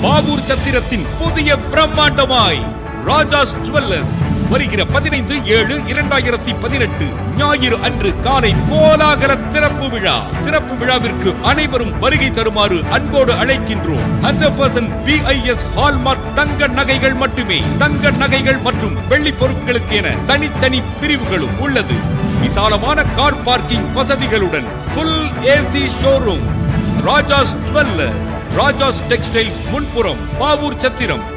பாவூர் சத்திரத்தின் புதிய பிரம்மாண்டமாய் ராஜாஸ் ஜுவல்லர்ஸ் வருகிற பதினைந்து ஏழு இரண்டாயிரத்தி பதினெட்டு ஞாயிறு அன்று காலை கோலாகல திறப்பு விழா திறப்பு விழாவிற்கு அனைவரும் வருகை தருமாறு அன்போடு அழைக்கின்றோம் ஹண்ட்ரட் பர்சன்ட் பிஐஎஸ் ஹால்மார்க் தங்க நகைகள் மட்டுமே தங்க நகைகள் மற்றும் வெள்ளி பொருட்களுக்கு என தனித்தனி பிரிவுகளும் உள்ளது விசாலமான கார் பார்க்கிங் வசதிகளுடன் full AC showroom Rajas jewellers Rajas textiles முன்புறம் பாவூர் சத்திரம்